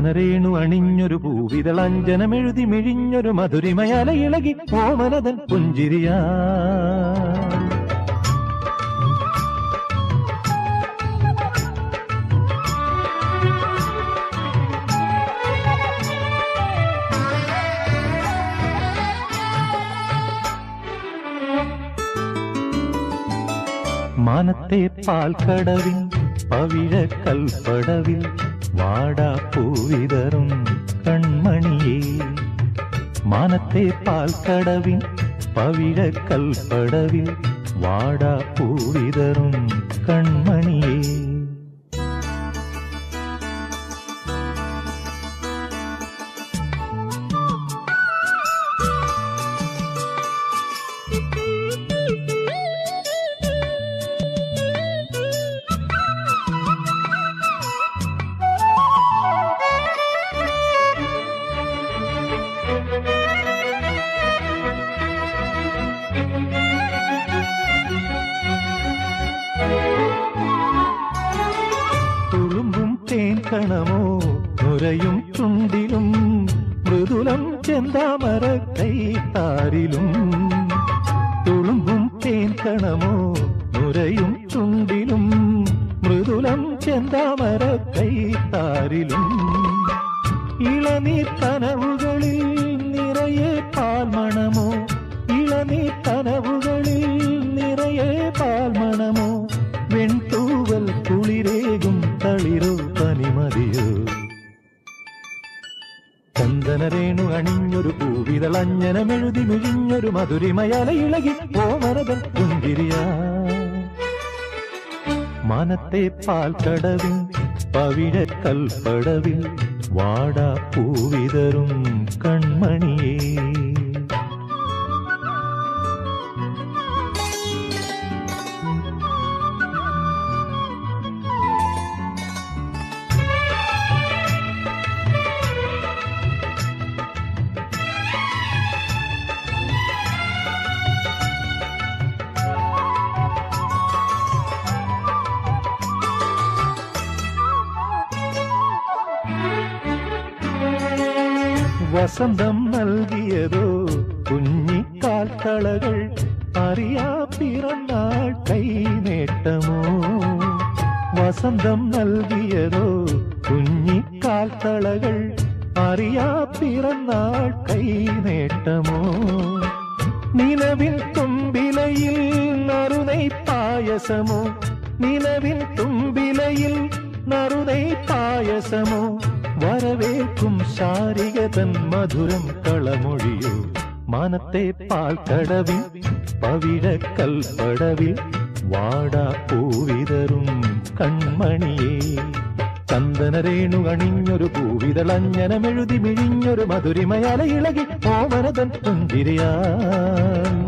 ചന്ദനരേണു അണിഞ്ഞൊരു പൂവിതളഞ്ജനമെഴുതി മിഴിഞ്ഞൊരു മധുരിമയാല ഇളകി ഓമനതൻ പുഞ്ചിരിയാ മാനത്തെ പാൽക്കടവിൽ പവിഴ കൽപ്പടവിൽ വാടാ പൂവിതറും കൺമണിയേ മാനത്തെ പാൽക്കടവിൽ പവിഴ കൽപ്പടവിൽ വാടാ പൂവിതറും കൺമണിയേ തുളുമ്പും തേൻ കണമോ നുരയും ചുണ്ടിലും മൃദുലം ചെന്താമര കൈത്താരിലും തുളുമ്പും തേൻ കണമോ നുരയും ചുണ്ടിലും മൃദുലം ചെന്താമര കൈത്താരിലും ഇളനീർ കനവുകളിൽ നിറയെ പാൽമണമോ ഇളനീർ കനവുകളിൽ നിറയെ പാൽമണമോ വെൺതൂവൽ കുളിരേകും തളിരോ തനിമതിയോ ചന്ദനരേണു അണിഞ്ഞൊരു പൂവിതളഞ്ഞനമെഴുതി മിഴിഞ്ഞൊരു മധുരിമയാല ഇളകി ഓമരതൻ പുഞ്ചിരിയാ മാനത്തെ പാൽക്കടവിൽ പവിഴ കൽപ്പടവിൽ വാടാ പൂവിതറും കൺമണിയേ വസന്തം നൽകിയതോ കുഞ്ഞിക്കാൽ കളകൾ അറിയാ പിറന്നാൾ കൈനേട്ടമോ വസന്തം നൽകിയതോ കുഞ്ഞിക്കാൽ കളകൾ അറിയാ പിറന്നാൾ കൈനേട്ടമോ നിലവിൽ തുമ്പിലയിൽ നറുനൈ പായസമോ നിലവിൽ തുമ്പിലയിൽ നറുനൈ പായസമോ വരവേൽക്കും ശാരികതൻ മധുരം കളമൊഴിയോ മാനത്തെ പാൽക്കടവിൽ പവിഴ കൽപ്പടവിൽ വാടാ പൂവിതറും കൺമണിയേ ചന്ദനരേണു അണിഞ്ഞൊരു പൂവിതളഞ്ഞനമെഴുതി മിഴിഞ്ഞൊരു മധുരിമയാല ഇളകി ഓമനതൻ പുഞ്ചിരിയാ